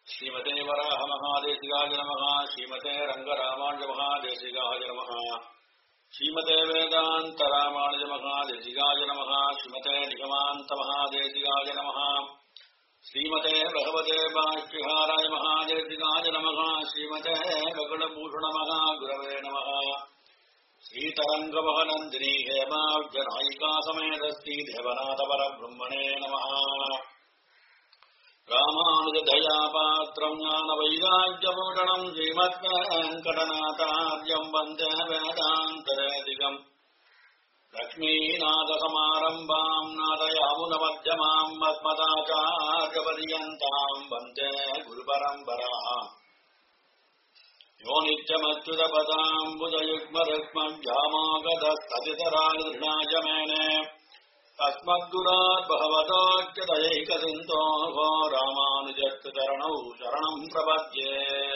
ஸ்ரீமதே வராக மகாதேசிகாய நமः ஸ்ரீமதே ரங்கராமானுஜ மகாதேசிகாய நமः ஸ்ரீமதே வேதாந்த ராமானுஜ மகாதேசிகாய நமः ஸ்ரீமதே நிகமாந்த மகாதேசிகாய நமः ஸ்ரீமதே பகவதே பாஷ்யகாராய மகாதேசிகாய நமः ஸ்ரீமதே ககுலபூஷண மகா குரவே நமः श्रीतरङ्गवहनन्दिनी हेमाब्जनायिका समेतस्ति देवनाथपरब्रह्मणे नमः रामानुजदयापात्रम् ज्ञानवैराग्यभूषणम् श्रीमद्वेङ्कटनाथार्यम् वन्दे वेदान्तरेदिकम् लक्ष्मीनाथसमारम्भाम् नादयामुनमध्यमाम् मद्मदाचार्यपर्यन्ताम् वन्दे गुरुपरम्पराम् यो नित्यमच्युतपदाम्बुजयुग्मरुक्मव्यामागतस्ततितरागृणाय अस्मद्गुरात् भगवतोच्यतयैकसिन्धोः रामानुजत्तरणौ शरणम् प्रपद्ये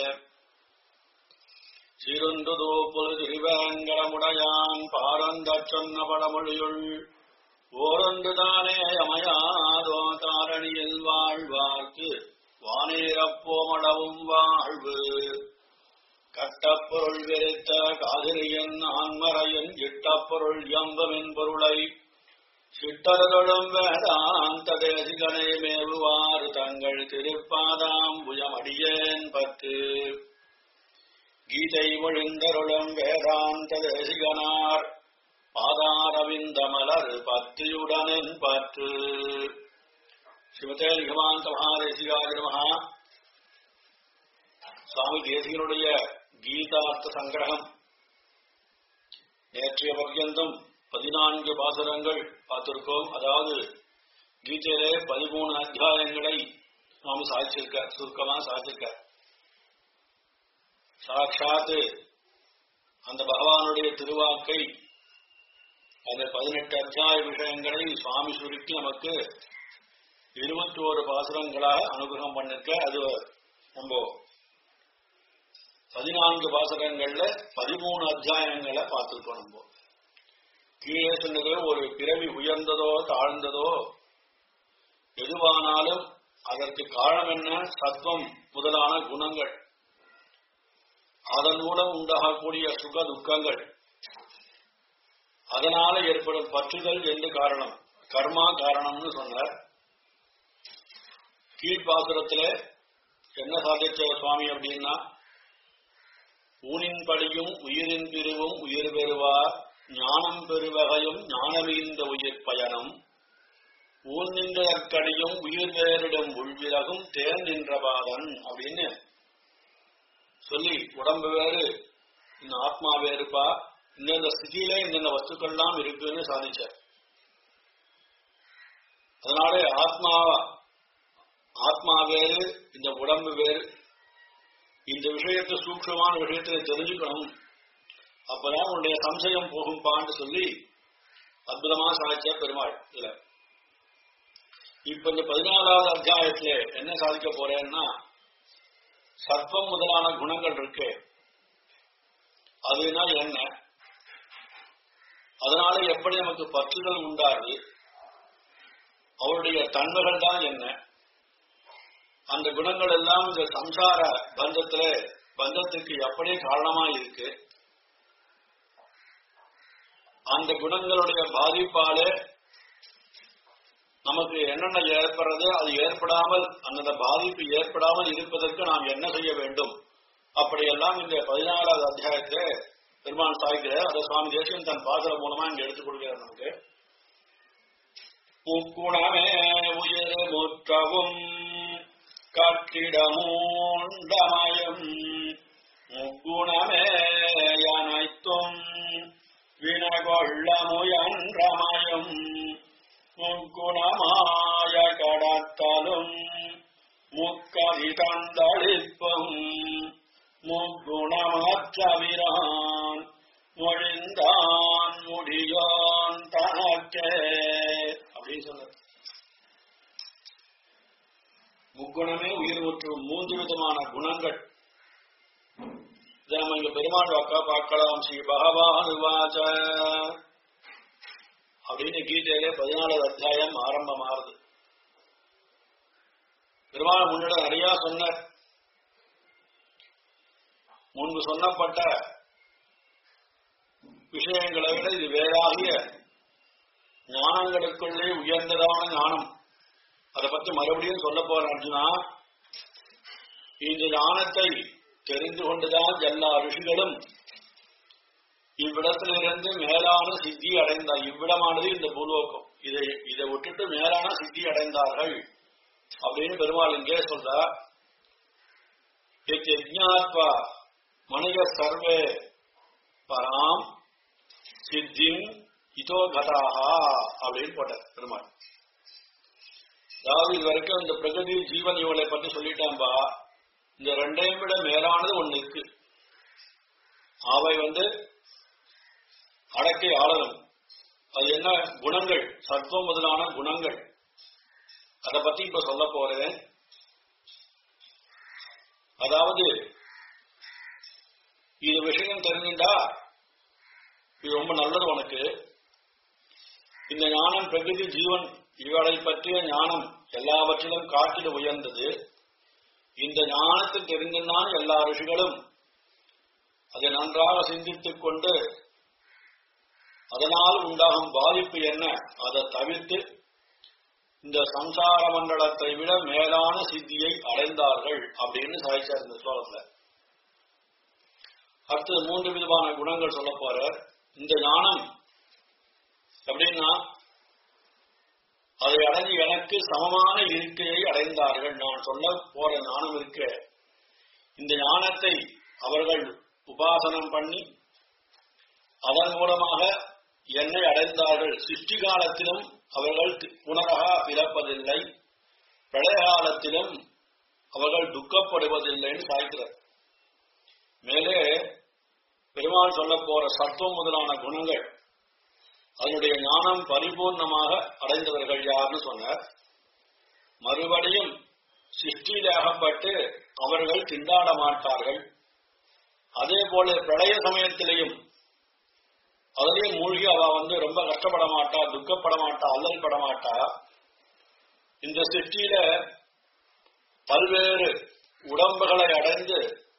சிறுந்துதோப்புல் திருவேங்கடமுடையான் பாரந்தச் சொன்ன படமொழியுள் ஓரொன்று தானே அமையாதோ தாரணியில் வாழ்வார்க்கு வானேரப்போமளவும் வாழ்வு கட்டப்பொருள் வெறுத்த காதிரியன் ஆன்மறையன் இட்டப்பொருள் எம்பமின் பொருளை சிட்டர்களும் வேதாந்த தேசிகனை மேவுவார் தங்கள் திருப்பாதாம்புயமடியேன் பத்து கீதை ஒழிந்தருளும் வேதாந்த தேசிகனார் பாதாரவிந்த மலர் பத்தியுடனின் பற்று சிவதே நிகமாந்த மகாதேசிகாய நமஹா சுவாமி தேசிகனுடைய கீதார்த்த சங்கிரகம் நேற்றைய பர்யந்தம் பதினான்கு பாசரங்கள் பார்த்திருக்கோம் அதாவது கீதையிலே பதிமூணு அத்தியாயங்களை சுவாமி சாதிச்சிருக்க சுருக்கமா சாதிச்சிருக்க சாட்சாத் அந்த பகவானுடைய திருவாக்கை அந்த பதினெட்டு அத்தியாய விஷயங்களை சுவாமி சுருக்கி நமக்கு இருபத்தி ஓரு பாசுரங்களாக அனுகிரகம் பண்ணிருக்க அது நம்ம பதினான்கு பாசகங்கள்ல பதிமூணு அத்தியாயங்களை பார்த்திருக்கோம் நம்ம கீழே சொன்னது ஒரு பிறவி உயர்ந்ததோ தாழ்ந்ததோ எதுவானாலும் அதற்கு காரணம் என்ன சத்வம் முதலான குணங்கள் அதன் மூலம் உண்டாகக்கூடிய சுக துக்கங்கள் அதனால ஏற்படும் பற்றுதல் என்று காரணம் கர்மா காரணம்னு சொன்னார் கீழ்பாசுரத்துல என்ன சாதிச்ச சுவாமி அப்படின்னா ஊனின் படியும் உயிரின் பிரிவும் உயிர் பெறுவார் ஞானம் பெறுவகையும் ஞானமீந்த உயிர் பயணம் ஊன் நின்றற்கடியும் உயிர் வேறிடம் உள்விலகும் தேன் நின்றபாதன் அப்படின்னு சொல்லி உடம்பு வேறு இந்த ஆத்மா வேறுப்பா இந்தந்த ஸ்திதியில இந்தந்த வஸ்துக்கள்லாம் இருக்குன்னு சாதிச்சார் அதனால ஆத்மா ஆத்மா வேறு இந்த உடம்பு வேறு இந்த விஷயத்தை சூக்ஷமான விஷயத்தை தெரிஞ்சுக்கணும் அப்பதான் உன்னுடைய சம்சயம் போகும்பான்னு சொல்லி அற்புதமா சாதிச்ச பெருமாள் இதுல இப்ப இந்த பதினாலாவது அத்தியாயத்துல என்ன சாதிக்க போறேன்னா சத்வம் முதலான குணங்கள் இருக்கு அதுனா என்ன அதனால எப்படி நமக்கு பற்றுதல் உண்டாது அவருடைய தன்மைகள் தான் என்ன அந்த குணங்கள் எல்லாம் இந்த சம்சார பந்தத்துல பந்தத்துக்கு எப்படி காரணமா இருக்கு அந்த குணங்களுடைய பாதிப்பாலே நமக்கு என்னென்ன ஏற்படுறது அது ஏற்படாமல் அந்த பாதிப்பு ஏற்படாமல் இருப்பதற்கு நாம் என்ன செய்ய வேண்டும் அப்படியெல்லாம் இந்த பதினாலாவது அத்தியாயத்தை பெருமான் சாய்க்கிறார் அதை சுவாமி தேசியன் தன் பாசல மூலமா இங்க எடுத்துக் கொடுக்கிறார் நமக்கு முக்குணமே உயிர் முற்றவும் கட்டிடமூண்டமயம் முக்குணமே அனைத்தும் வினகொள்ள முயன்றமயம் முக்குணமாய கடத்தலும் முக்கவி தந்தளிப்பும் முக்குணமற்றவிரான் மொழிந்தான் முடியோன் தனக்கே அப்படின்னு சொல்ற முக்குணமே உயிர் மற்றும் மூன்று விதமான குணங்கள் நம்ம இங்க பெருமாள் வாக்கா பார்க்கலாம் ஸ்ரீ பகவான் வாச்ச அப்படின்னு கீதையிலே பதினாலாவது அத்தியாயம் ஆரம்பமாறுது பெருமாள் முன்னிட நிறைய சொன்னார் முன்பு சொன்னப்பட்ட விஷயங்களை விட இது வேறாகிய ஞானங்களுக்குள்ளே உயர்ந்ததான ஞானம் அதை பத்தி மறுபடியும் சொல்ல போற அர்ஜுனா இந்த ஞானத்தை தெரிந்து கொண்டுதான் எல்லா ரிஷிகளும் இவ்விடத்திலிருந்து மேலான சித்தி அடைந்தார் இவ்விடமானது இந்த பூலோகம் இதை இதை விட்டுட்டு மேலான சித்தி அடைந்தார்கள் அப்படின்னு பெருமாள் இங்கே சொல்றார் யஜ்ஞாத்வா மனித சர்வே பராம் சித்திம் இதோ கதாகா அப்படின்னு போட்டார் பெருமாள் அதாவது இது வரைக்கும் இந்த பிரகதி ஜீவன் இவளை பற்றி சொல்லிட்டாம்பா இந்த ரெண்டையும் விட மேலானது ஒண்ணு இருக்கு அவை வந்து அடக்கி ஆளணும் அது என்ன குணங்கள் சத்துவம் முதலான குணங்கள் அதை பத்தி இப்ப சொல்ல போறேன் அதாவது இது விஷயம் தெரிஞ்சுட்டா இது ரொம்ப நல்லது உனக்கு இந்த ஞானம் பிரகிருதி ஜீவன் இவளை பற்றிய ஞானம் எல்லாவற்றிலும் காட்டில உயர்ந்தது இந்த ஞானத்தை தெரிந்துதான் எல்லா ரிஷிகளும் அதை நன்றாக சிந்தித்துக் கொண்டு அதனால் உண்டாகும் பாதிப்பு என்ன அதை தவிர்த்து இந்த சம்சார மண்டலத்தை விட மேலான சித்தியை அடைந்தார்கள் அப்படின்னு சாய்ச்சார் இந்த ஸ்லோகத்துல அடுத்தது மூன்று விதமான குணங்கள் சொல்ல போற இந்த ஞானம் எப்படின்னா அதை அடைஞ்சு எனக்கு சமமான இருக்கையை அடைந்தார்கள் நான் சொல்ல போற ஞானம் இருக்க இந்த ஞானத்தை அவர்கள் உபாசனம் பண்ணி அதன் மூலமாக என்னை அடைந்தார்கள் சிருஷ்டி காலத்திலும் அவர்கள் புனரகா பிறப்பதில்லை பிரளய காலத்திலும் அவர்கள் துக்கப்படுவதில்லைன்னு சாய்க்கிறார் மேலே பெருமாள் சொல்ல போற சத்துவம் முதலான குணங்கள் அதனுடைய ஞானம் பரிபூர்ணமாக அடைந்தவர்கள் யாருன்னு சொன்னார் மறுபடியும் சிருஷ்டியில் அகப்பட்டு அவர்கள் திண்டாட மாட்டார்கள் அதே போல பிரளய சமயத்திலையும் அதிலே மூழ்கி அவ வந்து ரொம்ப கஷ்டப்பட மாட்டா துக்கப்பட மாட்டா அல்லல் பட மாட்டா இந்த சிருஷ்டியில பல்வேறு உடம்புகளை அடைந்து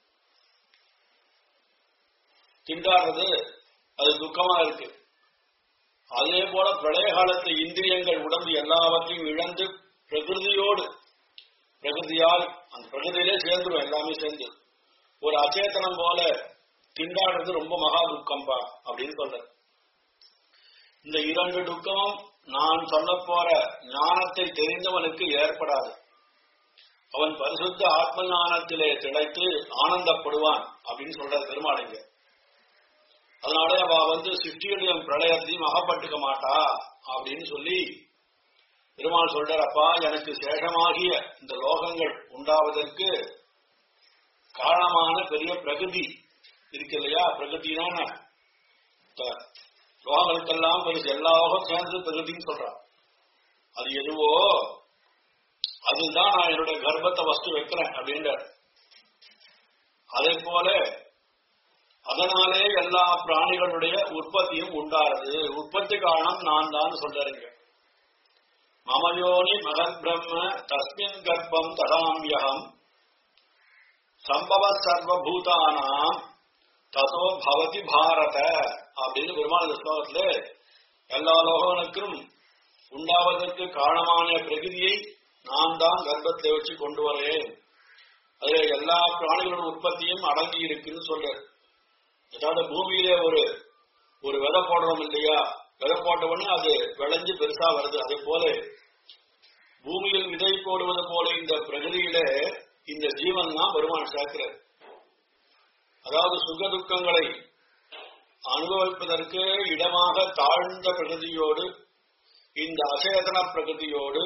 திண்டாடுறது அது துக்கமா இருக்கு அதே போல பிரளய காலத்து இந்திரியங்கள் உடம்பு எல்லாவற்றையும் இழந்து பிரகிருதியோடு பிரகிருதியால் அந்த பிரகிருதியிலே சேர்ந்துடும் எல்லாமே சேர்ந்து ஒரு அச்சேதனம் போல திண்டாடுறது ரொம்ப மகா துக்கம்பா அப்படின்னு சொல்ற இந்த இரண்டு துக்கமும் நான் சொல்ல போற ஞானத்தை தெரிந்தவனுக்கு ஏற்படாது அவன் பரிசுத்த ஆத்ம ஞானத்திலே திளைத்து ஆனந்தப்படுவான் அப்படின்னு சொல்ற பெருமாளைங்க அதனால அவ வந்து சிருஷ்டிகளையும் பிரளயத்தையும் அகப்பட்டுக்க மாட்டா அப்படின்னு சொல்லி பெருமாள் சொல்றாரப்பா எனக்கு சேஷமாகிய இந்த லோகங்கள் உண்டாவதற்கு காரணமான பெரிய பிரகிருதி இருக்கு இல்லையா பிரகிருதினான லோகங்களுக்கெல்லாம் பெருசு எல்லா லோகம் சேர்ந்து பிரகிருதின்னு சொல்றான் அது எதுவோ அதுதான் நான் என்னுடைய கர்ப்பத்தை வஸ்து வைக்கிறேன் அப்படின்றார் அதே போல அதனாலே எல்லா பிராணிகளுடைய உற்பத்தியும் உண்டாறது உற்பத்தி காரணம் நான் தான் சொல்றேங்க மமயோனி மகன் பிரம்ம தஸ்மின் கர்ப்பம் ததாமியகம் சம்பவ சர்வபூதானாம் தசோ பவதி பாரத அப்படின்னு பெருமாள் இந்த ஸ்லோகத்துல எல்லா லோகனுக்கும் உண்டாவதற்கு காரணமான பிரகிதியை நான் தான் கர்ப்பத்தை வச்சு கொண்டு வரேன் அதுல எல்லா பிராணிகளோட உற்பத்தியும் அடங்கி இருக்குன்னு சொல்ற அதாவது பூமியிலே ஒரு ஒரு விதை போடுறோம் இல்லையா விதை போட்ட உடனே அது விளைஞ்சு பெருசா வருது அதே போல பூமியில் விதை போடுவது போல இந்த பிரகதியில இந்த ஜீவன் தான் பெருமான் சேர்க்கிறார் அதாவது சுக துக்கங்களை அனுபவிப்பதற்கு இடமாக தாழ்ந்த பிரகதியோடு இந்த அசேதன பிரகதியோடு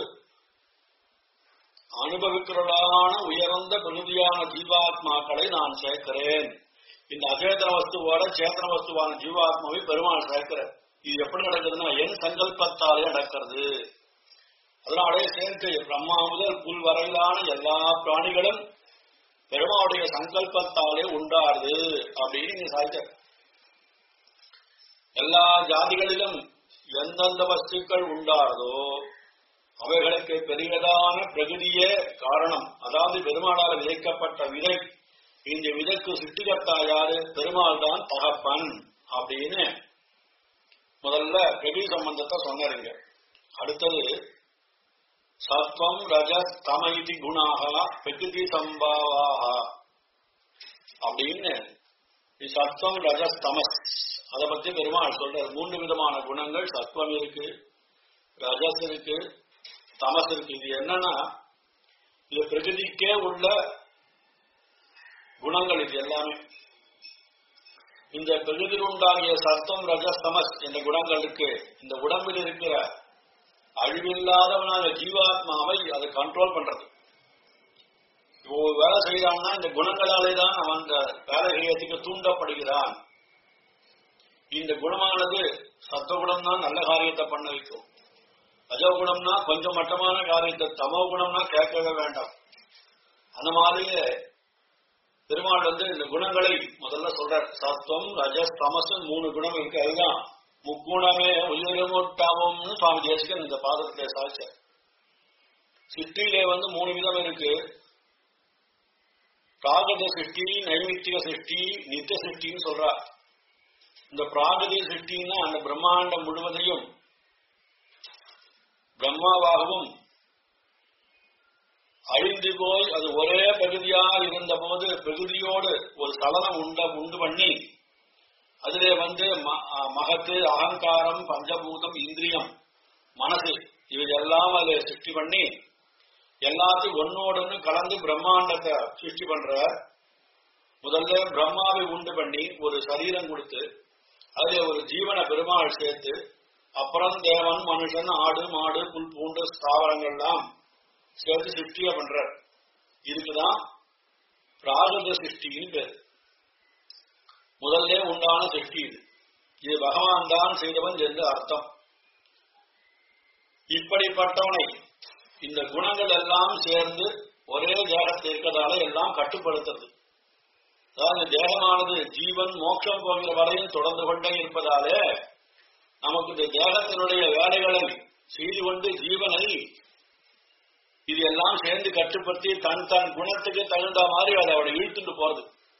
அனுபவிக்கிறவர்களான உயர்ந்த பிரகதியான ஜீவாத்மாக்களை நான் சேர்க்கிறேன் இந்த அசேதன வஸ்துவோட சேத்தன வஸ்துவான ஜீவாத்மாவை பெருமாள் சேர்க்கிறார் இது எப்படி நடக்குதுன்னா என் சங்கல்பத்தாலே நடக்கிறது அதனாலே சேர்க்கை பிரம்மா முதல் புல் வரையிலான எல்லா பிராணிகளும் பெருமாவுடைய சங்கல்பத்தாலே உண்டாருது அப்படின்னு நீங்க சாய்க்க எல்லா ஜாதிகளிலும் எந்தெந்த வஸ்துக்கள் உண்டாரதோ அவைகளுக்கு பெரியதான பிரகதியே காரணம் அதாவது பெருமாளால் விதைக்கப்பட்ட விதை இந்த விதற்கு சிட்டுகர்த்தா யாரு பெருமாள் தான் தகப்பன் அப்படின்னு முதல்ல பிரதி சம்பந்தத்தை சொன்னாருங்க அடுத்தது சத்வம் ரஜஸ் தம இது குணாக பிரகிருதி சம்பாவாக அப்படின்னு இது சத்வம் ரஜஸ் தமஸ் அதை பத்தி பெருமாள் சொல்றாரு மூன்று விதமான குணங்கள் சத்வம் இருக்கு ரஜஸ் இருக்கு தமஸ் இருக்கு இது என்னன்னா இது பிரகிருதிக்கே உள்ள குணங்கள் இது எல்லாமே இந்த பிரகிருதி உண்டாகிய சத்தம் ரஜஸ் தமஸ் என்ற குணங்களுக்கு இந்த உடம்பில் இருக்கிற அழிவில்லாதவனாக ஜீவாத்மாவை அதை கண்ட்ரோல் பண்றது இப்போ ஒரு வேலை செய்யறான்னா இந்த குணங்களாலே தான் அவன் அந்த வேலை செய்யறதுக்கு தூண்டப்படுகிறான் இந்த குணமானது சத்துவகுணம் தான் நல்ல காரியத்தை பண்ண வைக்கும் ரஜகுணம்னா கொஞ்சம் மட்டமான காரியத்தை தமோ குணம்னா கேட்கவே வேண்டாம் அந்த மாதிரியே பெருமாள் வந்து இந்த குணங்களை முதல்ல சொல்றார் சத்துவம் ரஜஸ் தமஸ் மூணு குணம் இருக்கு அதுதான் முக்குணமே உயிரமுட்டாவும்னு சுவாமி தேசிகன் இந்த பாதத்திலே சாதிச்சார் சிருஷ்டியிலே வந்து மூணு விதம் இருக்கு பிராகத சிருஷ்டி நைமித்திக சிருஷ்டி நித்திய சிருஷ்டின்னு சொல்றா இந்த பிராகதிய சிருஷ்டின்னா அந்த பிரம்மாண்டம் முழுவதையும் பிரம்மாவாகவும் அழிந்து போய் அது ஒரே பகுதியாக இருந்த போது பகுதியோடு ஒரு சலனம் உண்ட உண்டு பண்ணி அதிலே வந்து மகத்து அகங்காரம் பஞ்சபூதம் இந்திரியம் மனசு இவை எல்லாம் அதில் சிருஷ்டி பண்ணி எல்லாத்தையும் ஒன்னோடு கலந்து பிரம்மாண்டத்தை சிருஷ்டி பண்ற முதல்ல பிரம்மாவை உண்டு பண்ணி ஒரு சரீரம் கொடுத்து அதிலே ஒரு ஜீவன பெருமாள் சேர்த்து அப்புறம் தேவன் மனுஷன் ஆடு மாடு புல் பூண்டு ஸ்தாவரங்கள்லாம் சேர்த்து சிருஷ்டிய பண்றார் இதுக்குதான் பிராகத சிருஷ்டின்னு பேர் முதல்ல உண்டான சிருஷ்டி இது இது பகவான் தான் செய்தவன் என்று அர்த்தம் இப்படிப்பட்டவனை இந்த குணங்கள் எல்லாம் சேர்ந்து ஒரே தேகத்தில் இருக்கிறதால எல்லாம் கட்டுப்படுத்துறது அதாவது தேகமானது ஜீவன் மோட்சம் போகிற வரையும் தொடர்ந்து கொண்டே இருப்பதாலே நமக்கு இந்த தேகத்தினுடைய வேலைகளை செய்து கொண்டு ஜீவனை இது எல்லாம் சேர்ந்து கட்டுப்படுத்தி தன் தன் குணத்துக்கு தகுந்த மாதிரி அதை அவளை இழுத்துட்டு போறது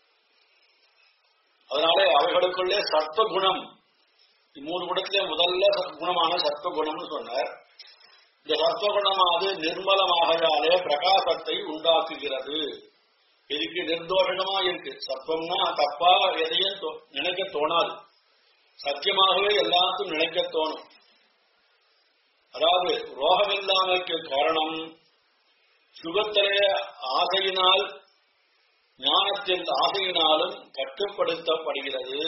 அதனாலே அவைகளுக்குள்ளே சத்வ குணம் மூணு குணத்திலே முதல்ல குணமான சத்வ குணம்னு சொன்னார் இந்த சத்வ குணமானது நிர்மலமாகையாலே பிரகாசத்தை உண்டாக்குகிறது இதுக்கு நிர்தோஷமா இருக்கு சத்வம்னா தப்பா எதையும் நினைக்க தோணாது சத்தியமாகவே எல்லாத்தையும் நினைக்க தோணும் அதாவது ரோகமில்லாமைக்கு காரணம் சுகத்திலே ஆசையினால் ஞானத்தில் ஆசையினாலும் கட்டுப்படுத்தப்படுகிறது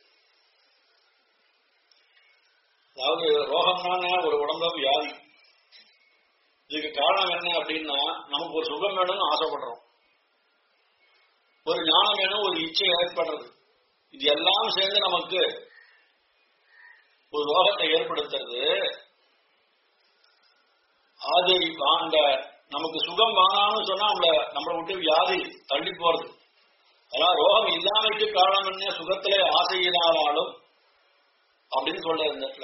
அதாவது ரோகம்னா ஒரு உடம்பு வியாதி இதுக்கு காரணம் என்ன அப்படின்னா நமக்கு ஒரு சுகம் வேணும்னு ஆசைப்படுறோம் ஒரு ஞானம் வேணும் ஒரு இச்சை ஏற்படுறது இது எல்லாம் சேர்ந்து நமக்கு ஒரு ரோகத்தை ஏற்படுத்துறது அது அந்த நமக்கு சுகம் வாங்கான்னு சொன்னா நம்மள நம்மளை விட்டு வியாதி தள்ளி போறது அதான் ரோகம் இல்லாமைக்கு காரணம் என்ன சுகத்திலே ஆசையினாலும் அப்படின்னு சொல்ற இந்த இடத்துல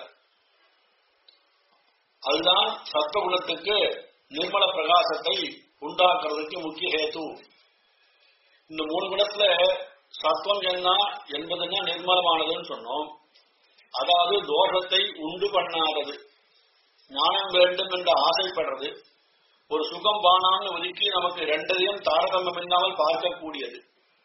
அதுதான் சத்த குணத்துக்கு நிர்மல பிரகாசத்தை உண்டாக்குறதுக்கு முக்கிய ஹேத்து இந்த மூணு குணத்துல சத்துவம் என்ன என்பதுன்னா நிர்மலமானதுன்னு சொன்னோம் அதாவது தோஷத்தை உண்டு பண்ணாதது ஞானம் வேண்டும் என்று ஆசைப்படுறது ஒரு சுகம் பானான்னு ஒதுக்கி நமக்கு ரெண்டையும் தாரதமியம் இல்லாமல் பார்க்கக்கூடியது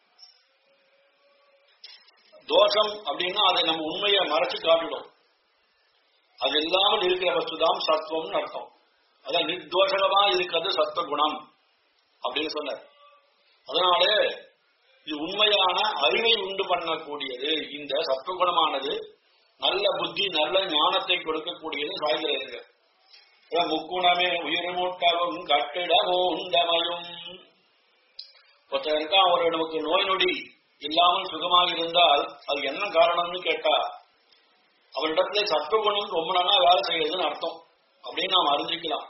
தோஷம் அப்படின்னா அதை நம்ம உண்மையை மறைச்சு காட்டிடும் அது இல்லாமல் இருக்கிற வஸ்துதான் சத்துவம்னு அர்த்தம் அதான் நிர்தோஷகமா இருக்கிறது சத்துவ குணம் அப்படின்னு சொன்னார் அதனாலே இது உண்மையான அறிவை உண்டு பண்ணக்கூடியது இந்த சத்துவகுணமானது நல்ல புத்தி நல்ல ஞானத்தை கொடுக்கக்கூடியது சாய்கிறது முக்குணமே உயிர்மூட்டவும் கட்டிடமும் உண்டமையும் ஒருத்தர் இருக்கான் ஒரு நமக்கு நோய் நொடி இல்லாமல் சுகமாக இருந்தால் அது என்ன காரணம்னு கேட்டா அவரிடத்துல சத்துவகுணம் ரொம்ப நாளா வேலை செய்யறதுன்னு அர்த்தம் அப்படின்னு நாம் அறிஞ்சிக்கலாம்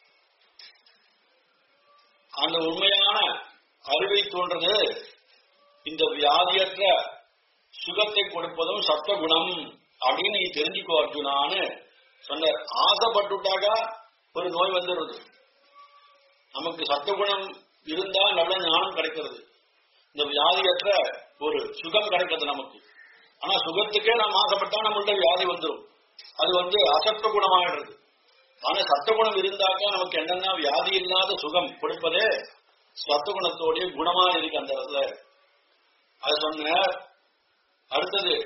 அந்த உண்மையான அறிவை தோன்றது இந்த வியாதியற்ற சுகத்தை கொடுப்பதும் சத்துவகுணம் அப்படின்னு நீ தெரிஞ்சுக்கோ அர்ஜுனான்னு சொன்னார் ஆசைப்பட்டுட்டாக்கா ஒரு நோய் வந்துடுறது நமக்கு சத்துவகுணம் இருந்தா நல்ல ஞானம் கிடைக்கிறது இந்த வியாதியற்ற ஒரு சுகம் கிடைக்கிறது நமக்கு ஆனா சுகத்துக்கே நாம் ஆசைப்பட்டா நம்மள்ட்ட வியாதி வந்துடும் அது வந்து அசத்த குணமாயிடுறது ஆனா சத்துவகுணம் இருந்தாக்கா நமக்கு என்னென்ன வியாதி இல்லாத சுகம் கொடுப்பதே சத்துவகுணத்தோடைய குணமா இருக்கு அந்த இடத்துல அது சொன்ன அடுத்தது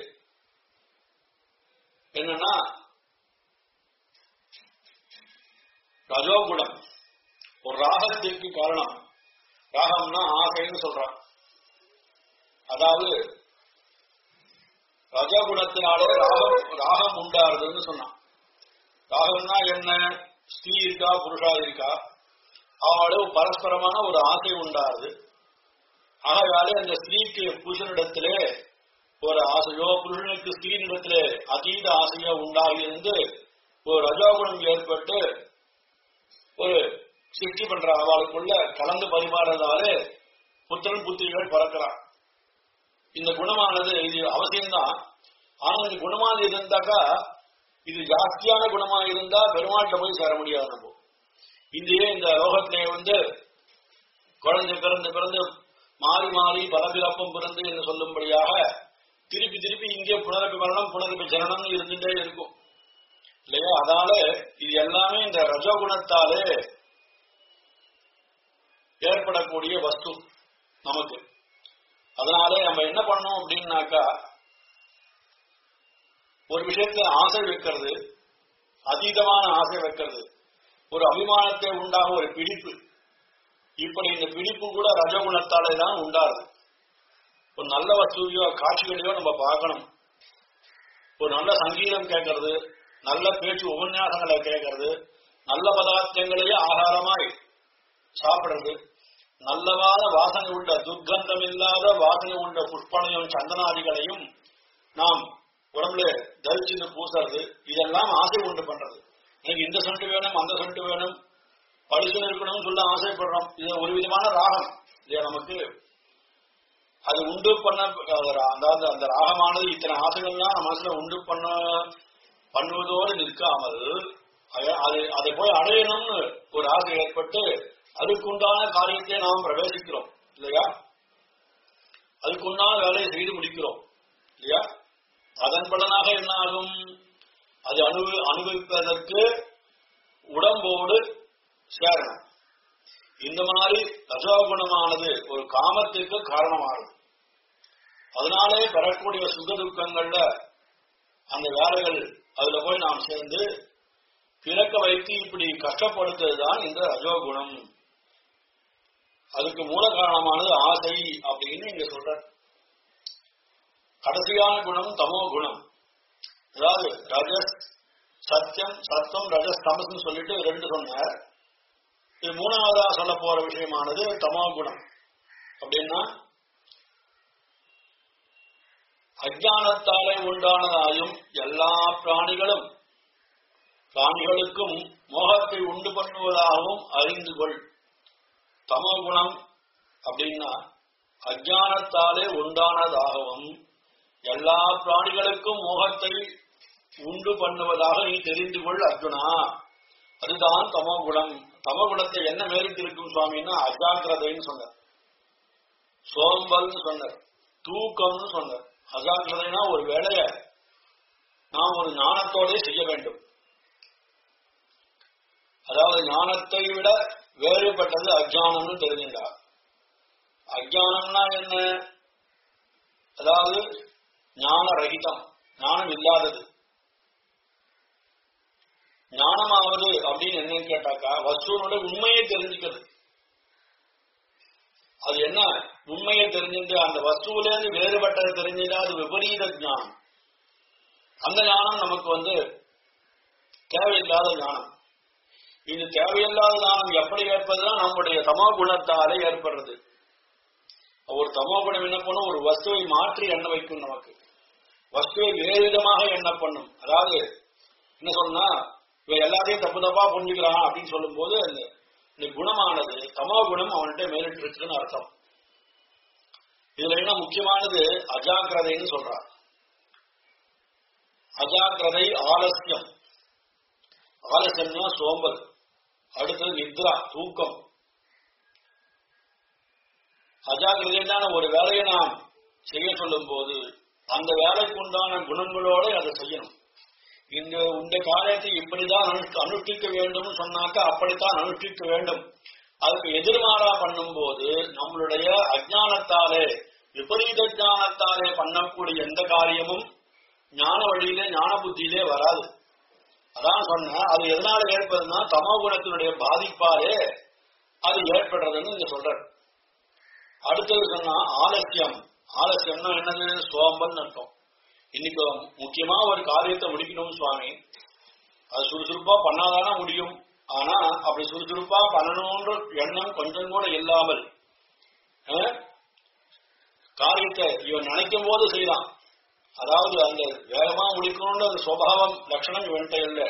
என்னன்னா ரஜோகுணம் ஒரு ராகத்திற்கு காரணம் ராகம்னா ஆசைன்னு சொல்றான் அதாவது ரஜகுணத்தினாலே ராகம் ராகம் உண்டாருதுன்னு சொன்னான் ராகம்னா என்ன ஸ்திரீ இருக்கா புருஷா இருக்கா அவளவு பரஸ்பரமான ஒரு ஆசை உண்டாருது ஆகையாலே அந்த ஸ்திரீக்கு புருஷனிடத்திலே ஒரு ஆசையோ புருஷனுக்கு ஸ்திரீனிடத்திலே அதீத ஆசையோ உண்டாகி இருந்து ஒரு ரஜோகுணம் ஏற்பட்டு ஒரு சிருஷ்டி பண்ற அவளுக்குள்ள கலந்து பரிமாறதாலே புத்திரன் புத்திரிகள் பிறக்கிறான் இந்த குணமானது இது அவசியம்தான் ஆனா இந்த குணமானது இருந்தாக்கா இது ஜாஸ்தியான குணமா இருந்தா பெருமாள்கிட்ட போய் சேர முடியாது நம்ம இந்தியே இந்த லோகத்திலே வந்து குழந்தை பிறந்து பிறந்து மாறி மாறி பலபிறப்பும் பிறந்து என்று சொல்லும்படியாக திருப்பி திருப்பி இங்கே புனரப்பி மரணம் புனரப்பி ஜனனம் இருந்துட்டே இருக்கும் இல்லையா அதனால இது எல்லாமே இந்த ரஜகுணத்தாலே ஏற்படக்கூடிய வஸ்து நமக்கு அதனால நம்ம என்ன பண்ணோம் அப்படின்னாக்கா ஒரு விஷயத்துல ஆசை வைக்கிறது அதீதமான ஆசை வைக்கிறது ஒரு அபிமானத்தை உண்டாக ஒரு பிடிப்பு இப்படி இந்த பிடிப்பு கூட ரஜகுணத்தாலே தான் உண்டாகுது ஒரு நல்ல வசூலியோ காட்சிகளையோ நம்ம பார்க்கணும் ஒரு நல்ல சங்கீதம் கேட்கறது நல்ல பேச்சு உபன்யாசங்களை கேட்கறது நல்ல பதார்த்தங்களையே ஆகாரமாய் சாப்பிடுறது நல்லவாத வாசனை உள்ள துர்க்கந்தம் இல்லாத வாசனை உள்ள புஷ்பனையும் சந்தனாதிகளையும் நாம் உடம்புல தரிச்சு பூசுறது இதெல்லாம் ஆசை உண்டு பண்றது எனக்கு இந்த சென்ட் வேணும் அந்த சென்ட் வேணும் பரிசு இருக்கணும்னு சொல்ல ஆசைப்படுறோம் இது ஒரு விதமான ராகம் இல்லையா நமக்கு அது உண்டு பண்ண அதாவது அந்த ராகமானது இத்தனை ஆசைகள்லாம் நம்ம மனசுல உண்டு பண்ண பண்ணுவதோடு நிற்காமல் அதை அதை போய் அடையணும்னு ஒரு ஆசை ஏற்பட்டு அதுக்குண்டான காரியத்தை நாம் பிரவேசிக்கிறோம் இல்லையா அதுக்குண்டான வேலையை செய்து முடிக்கிறோம் இல்லையா அதன் பலனாக என்ன ஆகும் அது அனுபவி அனுபவிப்பதற்கு உடம்போடு சேரணும் இந்த மாதிரி ரஜோகுணமானது ஒரு காமத்திற்கு காரணமாகும் அதனாலே பெறக்கூடிய சுக துக்கங்கள்ல அந்த வேலைகள் அதுல போய் நாம் சேர்ந்து பிறக்க வைத்து இப்படி கஷ்டப்படுத்துறதுதான் இந்த ரஜோகுணம் அதுக்கு மூல காரணமானது ஆசை அப்படின்னு இங்க சொல்ற கடைசியான குணம் தமோ குணம் அதாவது ரஜஸ் சத்தியம் சத்தம் ரஜஸ் தமஸ்னு சொல்லிட்டு ரெண்டு சொன்னார் இது மூணாவதா சொல்ல போற விஷயமானது தமோ குணம் அப்படின்னா அஜானத்தாலே உண்டானதாயும் எல்லா பிராணிகளும் பிராணிகளுக்கும் மோகத்தை உண்டு பண்ணுவதாகவும் அறிந்து கொள் தமோ குணம் அப்படின்னா அஜானத்தாலே உண்டானதாகவும் எல்லா பிராணிகளுக்கும் மோகத்தை உண்டு பண்ணுவதாக நீ தெரிந்து கொள் அர்ஜுனா அதுதான் தமோ குணம் தமோ குணத்தை என்ன மேலிட்டு இருக்கும் சுவாமின்னா அஜாக்கிரதைன்னு சொன்னார் சோம்பல்னு சொன்னார் தூக்கம்னு சொன்னார் அஜாக்கிரதைனா ஒரு வேலைய நாம் ஒரு ஞானத்தோட செய்ய வேண்டும் அதாவது ஞானத்தை விட வேறுபட்டது அஜானம்னு தெரிஞ்சின்றார் அஜானம்னா என்ன அதாவது ஞான ரகிதம் ஞானம் இல்லாதது ஞானமாவது அப்படின்னு என்னன்னு கேட்டாக்கா வஸ்துவனோட உண்மையை தெரிஞ்சுக்கிறது அது என்ன உண்மையை தெரிஞ்சுட்டு அந்த வஸ்துவில இருந்து வேறுபட்டதை தெரிஞ்சுட்டா அது விபரீத ஞானம் அந்த ஞானம் நமக்கு வந்து தேவையில்லாத ஞானம் இது தேவையில்லாத ஞானம் எப்படி ஏற்பதுன்னா நம்முடைய தமோ குணத்தாலே ஏற்படுறது ஒரு தமோ குணம் என்ன பண்ணும் ஒரு வஸ்துவை மாற்றி எண்ண வைக்கும் நமக்கு வஸ்துவை வேறு விதமாக எண்ண பண்ணும் அதாவது என்ன சொன்னா இவன் எல்லாத்தையும் தப்பு தப்பா புரிஞ்சுக்கிறான் அப்படின்னு சொல்லும் போது அந்த இந்த குணமானது தமோ குணம் அவன்கிட்ட மேலிட்டு இருக்குன்னு அர்த்தம் இதுல என்ன முக்கியமானது அஜாக்கிரதைன்னு சொல்றான் அஜாக்கிரதை ஆலசியம் ஆலசியம்னா சோம்பல் அடுத்தது நித்ரா தூக்கம் அஜாக்கிரதையான ஒரு வேலையை நாம் செய்ய சொல்லும் போது அந்த வேலைக்கு உண்டான குணங்களோட அதை செய்யணும் இந்த இந்த காரியத்தை இப்படிதான் அனு- அனுஷ்டிக்க வேண்டும் சொன்னாக்கா அப்படித்தான் அனுஷ்டிக்க வேண்டும் அதுக்கு எதிர்மாறா பண்ணும்போது நம்மளுடைய அஜானத்தாலே விபரீத ஞானத்தாலே பண்ணக்கூடிய எந்த காரியமும் ஞான வழியிலே ஞான புத்தியிலே வராது அதான் சொன்னேன் அது எதனால ஏற்படுதுன்னா தமோ குணத்தினுடைய பாதிப்பாலே அது ஏற்படுறதுன்னு இங்க சொல்றாரு அடுத்தது சொன்னா ஆலசியம் ஆலசியம்னா என்னது சோம்பல் அர்த்தம் இன்னைக்கு முக்கியமா ஒரு காரியத்தை முடிக்கணும் சுவாமி அது சுறுசுறுப்பா பண்ணாதானே முடியும் ஆனா அப்படி சுறுசுறுப்பா பண்ணணும்ன்ற எண்ணம் கொஞ்சம் கூட இல்லாமல் அஹ், காரியத்தை இவன் நினைக்கும் போது செய்யலாம் அதாவது அந்த வேகமா முடிக்கணும்ன்ற அந்த சுவாவம் லட்சணம் இவன்கிட்ட இல்லை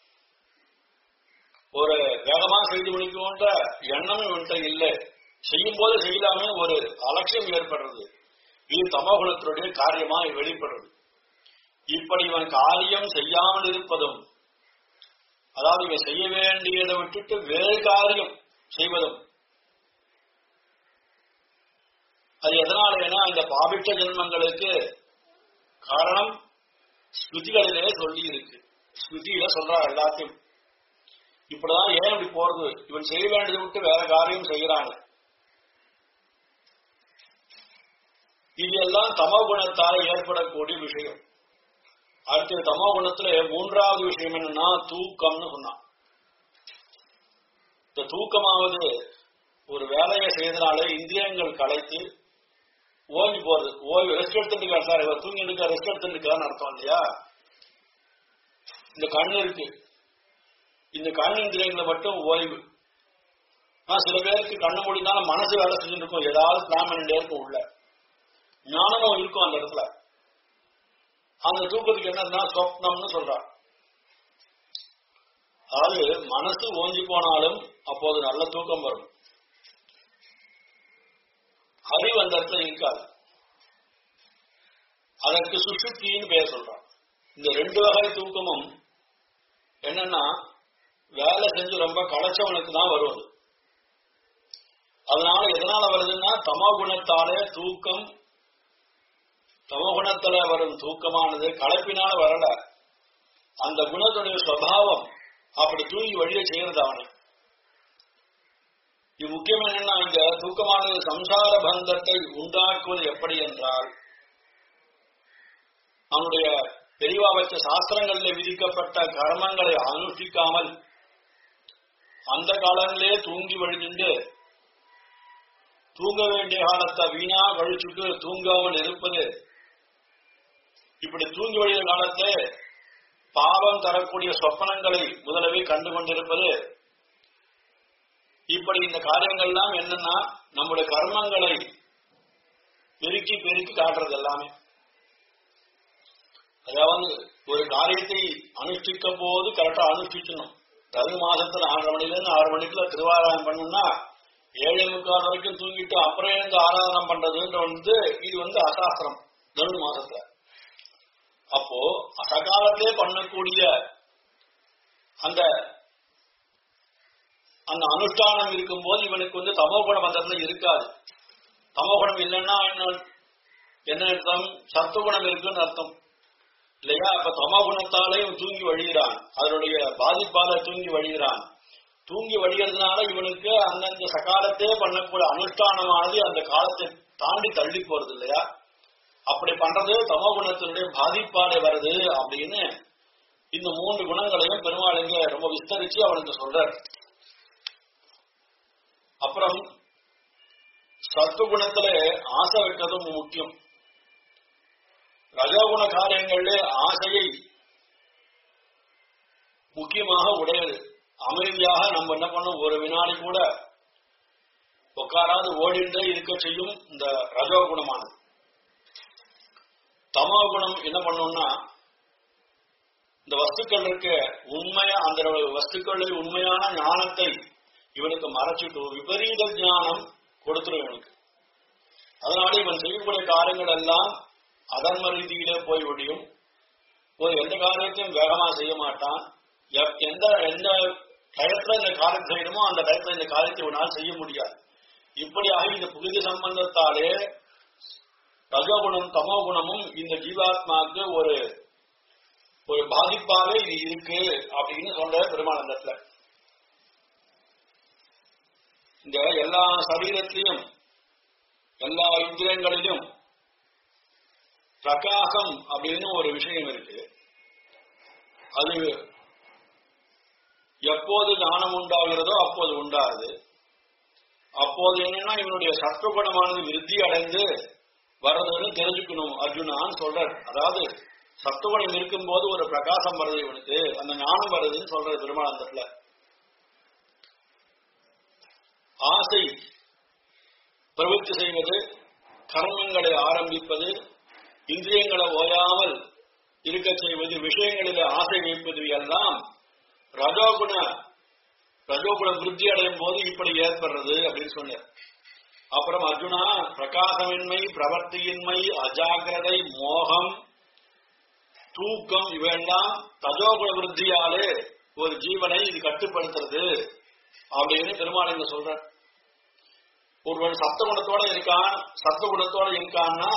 ஒரு வேகமா செய்து முடிக்கணும்ன்ற எண்ணம் இவன்கிட்ட இல்லை செய்யும் போது செய்யலாமே ஒரு அலட்சியம் ஏற்படுறது இது தமகுணத்தினுடைய காரியமாய் வெளிப்படுறது இப்படி இவன் காரியம் செய்யாமல் இருப்பதும் அதாவது இவன் செய்ய வேண்டியதை விட்டுட்டு வேறு காரியம் செய்வதும் அது எதனாலேனா இந்த பாபிட்ட ஜென்மங்களுக்கு காரணம் ஸ்மிருதிகளிலே சொல்லி இருக்கு ஸ்மிருதியில சொல்றா எல்லாத்தையும் இப்படிதான் ஏன் இப்படி போறது இவன் செய்ய வேண்டியதை விட்டு வேற காரியம் செய்யறாங்க இது எல்லாம் தமோ குணத்தால் ஏற்படக்கூடிய விஷயம் அடுத்து தமோ குணத்துல மூன்றாவது விஷயம் என்னன்னா தூக்கம்னு சொன்னான் இந்த தூக்கமாவது ஒரு வேலையை செய்யறதுனால இந்திரியங்கள் கலைத்து ஓய்வு போறது ஓய்வு ரெஸ்ட் எடுத்துட்டு இருக்காரு சார் இவர் தூங்கி இருக்க ரெஸ்ட் எடுத்துட்டு இருக்காருன்னு அர்த்தம் இல்லையா இந்த கண் இருக்கு இந்த கண் இந்திரியங்களை மட்டும் ஓய்வு ஆனா சில பேருக்கு கண்ணு மூடினாலும் மனசு வேலை செஞ்சுட்டு இருக்கும் ஏதாவது பிளான் பண்ணிட்டே இருக்கும் உள்ள ஞானமும் இருக்கும் அந்த இடத்துல அந்த தூக்கத்துக்கு என்னன்னா சொப்னம்னு சொல்றான் அதாவது மனசு ஓஞ்சி போனாலும் அப்போது நல்ல தூக்கம் வரும் அறிவு அந்த இடத்துல இருக்காது அதற்கு சுசுப்தின்னு பெயர் சொல்றான் இந்த ரெண்டு வகை தூக்கமும் என்னன்னா வேலை செஞ்சு ரொம்ப களைச்சவனுக்கு தான் வரும் அது. அதனால எதனால வருதுன்னா தமோ குணத்தாலே தூக்கம் தமோ குணத்துல வரும் தூக்கமானது களைப்பினால வரல அந்த குணத்துடைய சுவாவம் அப்படி தூங்கி வழிய செய்யறது அவனை இது முக்கியம் என்னன்னா இந்த தூக்கமானது சம்சார பந்தத்தை உண்டாக்குவது எப்படி என்றால் அவனுடைய பெரியவா வச்ச சாஸ்திரங்களில் விதிக்கப்பட்ட கர்மங்களை அனுஷ்டிக்காமல் அந்த காலங்களே தூங்கி வழிந்து தூங்க வேண்டிய காலத்தை வீணா கழிச்சுட்டு தூங்காமல் இருப்பது இப்படி தூங்கி வழிய காலத்தை பாவம் தரக்கூடிய சொப்பனங்களை முதலவே கண்டு கொண்டிருப்பது இப்படி இந்த காரியங்கள்லாம் என்னன்னா நம்முடைய கர்மங்களை பெருக்கி பெருக்கி காட்டுறது எல்லாமே அதாவது ஒரு காரியத்தை அனுஷ்டிக்கும் போது கரெக்டா அனுஷ்டிக்கணும் தரு மாசத்துல ஆறரை மணில இருந்து ஆறு மணிக்குள்ள திருவாராயணம் பண்ணணும்னா ஏழை முக்கால் வரைக்கும் தூங்கிட்டு அப்புறம் இருந்து ஆராதனம் பண்றதுன்ற வந்து இது வந்து அசாஸ்திரம் தனு மாசத்துல அப்போ அசகாலத்திலே பண்ணக்கூடிய அந்த அந்த அனுஷ்டானம் இருக்கும்போது இவனுக்கு வந்து தமோகுணம் அந்த இடத்துல இருக்காது தமோகுணம் இல்லைன்னா என்ன என்ன அர்த்தம் சத்துவகுணம் இருக்குன்னு அர்த்தம் இல்லையா அப்ப தமோகுணத்தாலே இவன் தூங்கி வழிகிறான் அதனுடைய பாதிப்பால தூங்கி வழிகிறான் தூங்கி வழிகிறதுனால இவனுக்கு அந்தந்த சகாலத்தே பண்ணக்கூடிய அனுஷ்டானமானது அந்த காலத்தை தாண்டி தள்ளி போறது இல்லையா அப்படி பண்றது தமோ குணத்தினுடைய பாதிப்பாலே வருது அப்படின்னு இந்த மூன்று குணங்களையும் பெருமாள் இங்க ரொம்ப விஸ்தரிச்சு அவனுக்கு சொல்றார் அப்புறம் சத்துவகுணத்துல ஆசை வைக்கிறதும் முக்கியம் ரஜோகுண காரியங்களிலே ஆசையை முக்கியமாக உடையது அமைதியாக நம்ம என்ன பண்ணோம் ஒரு வினாடி கூட உட்காராது ஓடிண்டே இருக்க செய்யும் இந்த ரஜோகுணமானது தமோ குணம் என்ன பண்ணும்னா இந்த வஸ்துக்கள் இருக்க உண்மையா அந்த வஸ்துக்களில் உண்மையான ஞானத்தை இவனுக்கு மறைச்சிட்டு விபரீத ஞானம் கொடுத்துரும் இவனுக்கு அதனால இவன் செய்யக்கூடிய காரியங்கள் எல்லாம் அதர்ம ரீதியிலே போய் முடியும் ஒரு எந்த காரியத்தையும் வேகமா செய்ய மாட்டான் எப்- எந்த எந்த டயத்துல இந்த காரியம் செய்யணுமோ அந்த டயத்துல இந்த காரியத்தை இவனால் செய்ய முடியாது இப்படியாக இந்த புகுதி சம்பந்தத்தாலே ரஜகுணம் தமோ குணமும் இந்த ஜீவாத்மாவுக்கு ஒரு ஒரு பாதிப்பாக இது இருக்கு அப்படின்னு சொல்ற பெருமானந்தத்துல இந்த எல்லா சரீரத்திலையும் எல்லா இந்திரியங்களிலும் பிரகாசம் அப்படின்னு ஒரு விஷயம் இருக்கு அது எப்போது ஞானம் உண்டாகிறதோ அப்போது உண்டாகுது அப்போது என்னன்னா இவனுடைய சத்துவகுணமானது விருத்தி அடைந்து வர்றதுன்னு தெரிஞ்சுக்கணும் அர்ஜுனான்னு சொல்றார் அதாவது சத்துவகுணம் இருக்கும்போது ஒரு பிரகாசம் வருது இவனுக்கு அந்த ஞானம் வருதுன்னு சொல்றாரு பெருமானந்தத்துல ஆசை பிரவൃத்தி செய்வது கர்மங்களை ஆரம்பிப்பது இந்திரியங்களை ஓயாமல் இருக்க செய்வது விஷயங்களில் ஆசை வைப்பது எல்லாம் ரஜோகுண ரஜோகுண விருத்தி அடையும் போது இப்படி ஏற்படுறது அப்படின்னு சொன்னார் அப்புறம் அர்ஜுனா பிரகாசமின்மை பிரவர்த்தியின்மை அஜாகிரதை மோகம் தூக்கம் இவையெல்லாம் தஜோகுண விருத்தியாலே ஒரு ஜீவனை இது கட்டுப்படுத்துறது அப்படின்னு பெருமாள் இங்க சொல்ற ஒருவன் சத்த குணத்தோட இருக்கான் சத்த குணத்தோட இருக்கான்னா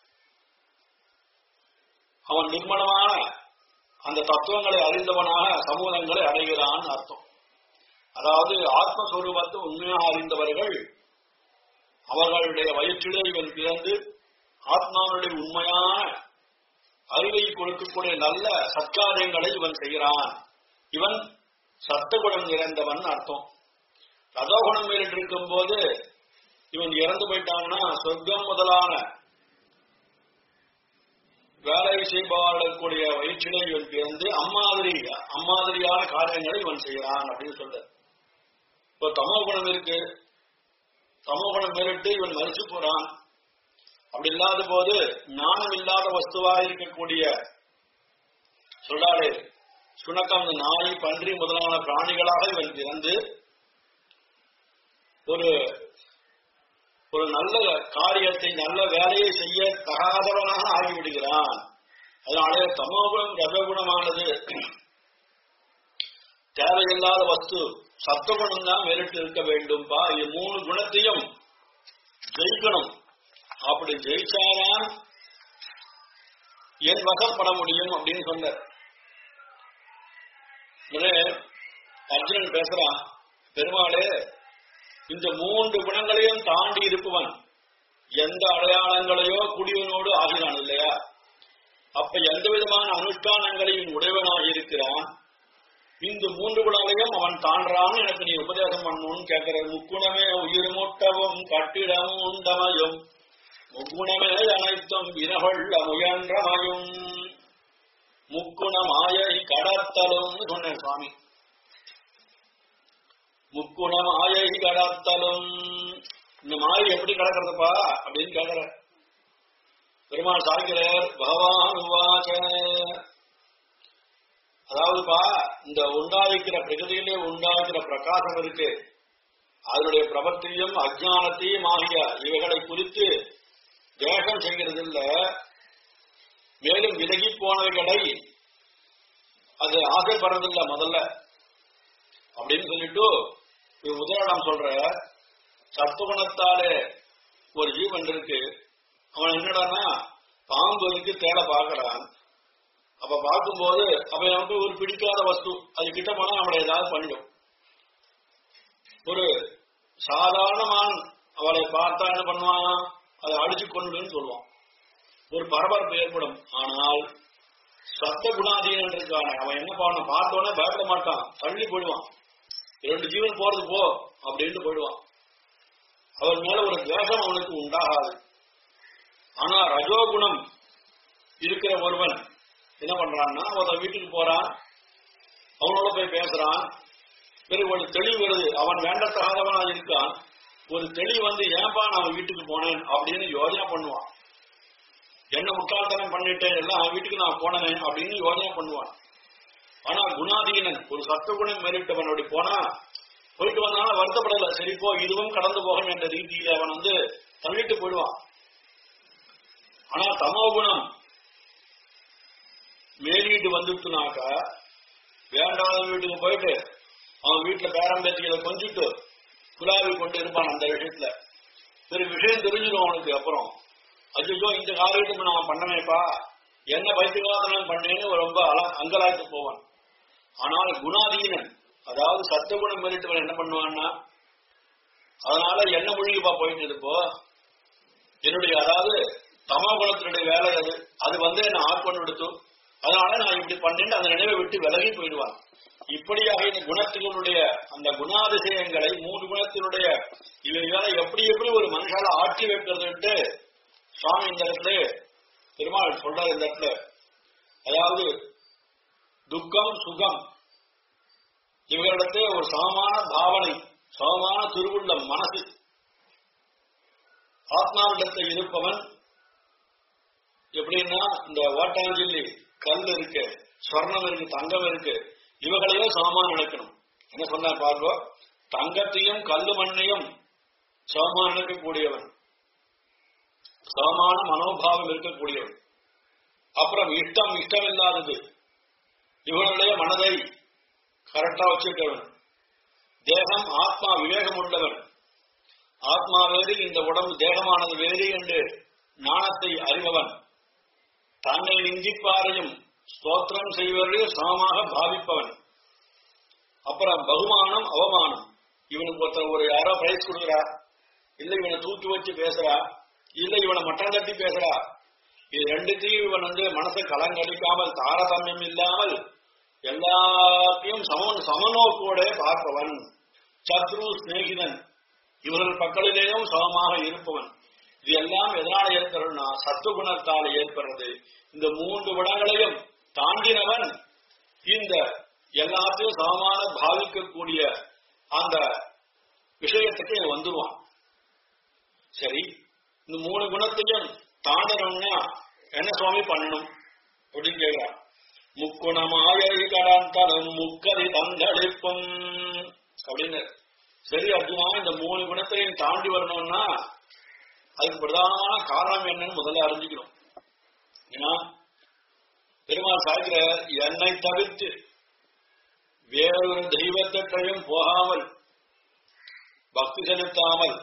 அவன் நிர்மலமான அந்த தத்துவங்களை அறிந்தவனாக சமூகங்களை அடைகிறான் அர்த்தம் அதாவது ஆத்மஸ்வரூபத்தை உண்மையாக அறிந்தவர்கள் அவர்களுடைய வயிற்றிலே இவன் பிறந்து ஆத்மாவுடைய உண்மையான அறிவை கொடுக்கக்கூடிய நல்ல சத்காரியங்களை இவன் செய்கிறான் இவன் சத்துகுணம் நிறைந்தவன் அர்த்தம் ரதோகுணம் மேலிட்டு இருக்கும் போது இவன் இறந்து போயிட்டான்னா சொர்க்கம் முதலான வேலை செய்பவர்களுடைய வயிற்றிலே இவன் பிறந்து அம்மாதிரி அம்மாதிரியான காரியங்களை இவன் செய்கிறான் அப்படின்னு சொல்ற இப்போ தமோ குணம் இருக்கு தமோ குணம் மேலிட்டு இவன் மறிச்சு போறான் அப்படி இல்லாத போது ஞானம் இல்லாத வஸ்துவா இருக்கக்கூடிய சொல்றாரு சுணக்கம் நாய் பன்றி முதலான பிராணிகளாக இவன் பிறந்து ஒரு ஒரு நல்ல காரியத்தை நல்ல வேலையை செய்ய தகாதவனாக ஆகிவிடுகிறான் அதனாலே தமோகுணம் ரஜகுணமானது தேவையில்லாத வஸ்து சத்துவகுணம் தான் மேலிட்டு இருக்க வேண்டும்பா இது மூணு குணத்தையும் ஜெயிக்கணும் அப்படி ஜெயிச்சாதான் என் வசப்பட முடியும் அப்படின்னு சொன்னார் அர்ஜுனன் பேசுறான் பெருமாளே இந்த மூன்று குணங்களையும் தாண்டி இருப்பவன் எந்த அடையாளங்களையோ குடியவனோடு ஆகிறான் இல்லையா அப்ப எந்த விதமான அனுஷ்டானங்களையும் உடையவனாக இருக்கிறான் இந்த மூன்று குணங்களையும் அவன் தாண்டான்னு எனக்கு நீ உபதேசம் பண்ணணும்னு கேட்கிற முக்குணமே உயிர் மூட்டவும் கட்டிடமும் உண்டமையும் முக்குணமே அனைத்தும் வினகொள்ள முயன்றமையும் முக்குண மாயை கடத்தலும் சொன்னேன் சுவாமி முக்குண மாயை கடத்தலும் இந்த மாயை எப்படி கடக்கிறதுப்பா அப்படின்னு கேக்குற பெருமாள் சாய்கிறார் பகவான் உவாச்ச அதாவதுப்பா இந்த உண்டாயிருக்கிற பிரகதியிலே உண்டாகிற பிரகாசம் இருக்கு அதனுடைய பிரபத்தையும் அஜானத்தையும் ஆகிய இவைகளை குறித்து தேகம் செய்கிறது இல்ல மேலும் விலகி போனவைகளை அது ஆசைப்படுறதில்ல முதல்ல அப்படின்னு சொல்லிட்டு இது உதாரணம் சொல்ற சத்துகுணத்தாலே ஒரு ஜீவன் இருக்கு அவன் என்னடான்னா பாம்பு இருக்கு தேட பாக்குறான் அப்ப பார்க்கும்போது அவன் வந்து ஒரு பிடிக்காத வஸ்து அது கிட்ட போனா நம்மளை ஏதாவது பண்ணிடும் ஒரு சாதாரணமான் அவளை பார்த்தா என்ன பண்ணுவான் அதை அடிச்சு கொண்டுன்னு சொல்லுவான் ஒரு பரபரப்பு ஏற்படும் ஆனால் சத்த குணாதீனன் இருக்கான அவன் என்ன பண்ண பார்த்தோன்னே பயப்பட மாட்டான் தள்ளி போயிடுவான் இரண்டு ஜீவன் போறது போ அப்படின்ட்டு போயிடுவான் அவன் மேல ஒரு துவேஷம் அவனுக்கு உண்டாகாது ஆனா ரஜோகுணம் இருக்கிற ஒருவன் என்ன பண்றான்னா அவன் வீட்டுக்கு போறான் அவனோட போய் பேசுறான் பிறகு ஒரு தெளிவு வருது அவன் வேண்டத்தகாதவனா இருக்கான் ஒரு தெளிவு வந்து ஏன்பா நான் வீட்டுக்கு போனேன் அப்படின்னு யோஜனை பண்ணுவான் என்ன முட்டாள்தனம் பண்ணிட்டேன் எல்லாம் அவன் வீட்டுக்கு நான் போனேன் அப்படின்னு யோஜனை பண்ணுவான் ஆனா குணாதீனன் ஒரு சத்துவகுணம் மேலிட்டவன் அப்படி போனா போயிட்டு வந்தாலும் வருத்தப்படல சரி போ இதுவும் கடந்து போகும் என்ற ரீதியில அவன் வந்து தள்ளிட்டு போயிடுவான் ஆனா தமோ குணம் மேலீட்டு வந்துட்டுனாக்கா வேண்டாத வீட்டுக்கு போயிட்டு அவன் வீட்டுல பேரம்பேத்திகளை கொஞ்சிட்டு குலாவி கொண்டு இருப்பான் அந்த விஷயத்துல சரி விஷயம் தெரிஞ்சிடும் அவனுக்கு அப்புறம் அஜிஜோ இந்த காரியத்துக்கு நான் பண்ணவேப்பா என்ன பைத்தியவாதனம் பண்ணேன்னு ரொம்ப அல அங்கலாய்த்து போவான் ஆனால் குணாதீனன் அதாவது சத்துவகுணம் meritவன் என்ன பண்ணுவான்னா அதனால என்ன மூழ்கிப்பா போயிட்டு இருப்போ என்னுடைய அதாவது தமோ குணத்தினுடைய வேலை அது அது வந்து என்ன ஆட்கொண்டு விடுத்து அதனால நான் இப்படி பண்ணேன்னு அந்த நினைவை விட்டு விலகி போயிடுவான் இப்படியாக இந்த குணத்தினுடைய அந்த குணாதிசயங்களை மூணு குணத்தினுடைய இவைகளை எப்படி எப்படி ஒரு மனுஷால ஆட்சி வைக்கிறதுன்ட்டு சுவாமி இந்த இடத்துல பெருமாள் சொல்றாரு இந்த இடத்துல அதாவது துக்கம் சுகம் இவர்களிடத்தே ஒரு சமமான பாவனை சமமான திருவுள்ளம் மனசு ஆத்மாவிடத்தில் இருப்பவன் எப்படின்னா இந்த ஓட்டாஞ்சில்லி கல் இருக்கு ஸ்வர்ணம் இருக்கு தங்கம் இருக்கு இவங்களையும் சமமா நினைக்கணும் என்ன சொன்னா பார்வோ தங்கத்தையும் கல்லு மண்ணையும் சமமா நினைக்கக்கூடியவன் சமமான மனோபாவம் இருக்கக்கூடியவன் அப்புறம் இஷ்டம் இஷ்டம் இல்லாதது இவர்களுடைய மனதை கரெக்டா வச்சிருக்கவன் தேகம் ஆத்மா விவேகம் உள்ளவன் ஆத்மா வேறு இந்த உடம்பு தேகமானது வேறு என்று ஞானத்தை அறிபவன் தன்னை நிந்திப்பாரையும் ஸ்தோத்திரம் செய்வதையும் சமமாக பாவிப்பவன் அப்புறம் பகுமானம் அவமானம் இவனுக்கு ஒருத்தர் ஒரு யாரோ பிரைஸ் கொடுக்குறா இல்ல இவனை தூக்கி வச்சு பேசுறா இல்ல இவனை மட்டம் தட்டி பேசுறா இது ரெண்டுத்தையும் இவன் வந்து மனசை கலங்கடிக்காமல் தாரதமியம் இல்லாமல் எல்லாத்தையும் சம சமநோக்கோட பார்ப்பவன் சத்ரு சிநேகிதன் இவர்கள் பக்கத்திலேயும் சமமாக இருப்பவன் இது எல்லாம் எதனால ஏற்படுறதுன்னா சத்துவகுணத்தால் ஏற்படுறது இந்த மூன்று குணங்களையும் தாண்டினவன் இந்த எல்லாத்தையும் சமமான பாவிக்கக்கூடிய அந்த விஷயத்துக்கு இவன் வந்துருவான் சரி இந்த மூணு குணத்தையும் தாண்டணும்னா என்ன சுவாமி பண்ணணும் அப்படின்னு கேட்கிறான் முக்குணமாய கடந்தரும் முக்கதி தந்தளிப்பும் அப்படின்னு சரி அர்ஜுனா இந்த மூணு குணத்தையும் தாண்டி வரணும்னா அதுக்கு பிரதானமான காரணம் என்னன்னு முதல்ல அறிஞ்சுக்கணும் ஏன்னா பெருமாள் சாய்க்கிற என்னை தவிர்த்து வேறொரு தெய்வத்திற்கையும் போகாமல் பக்தி செலுத்தாமல்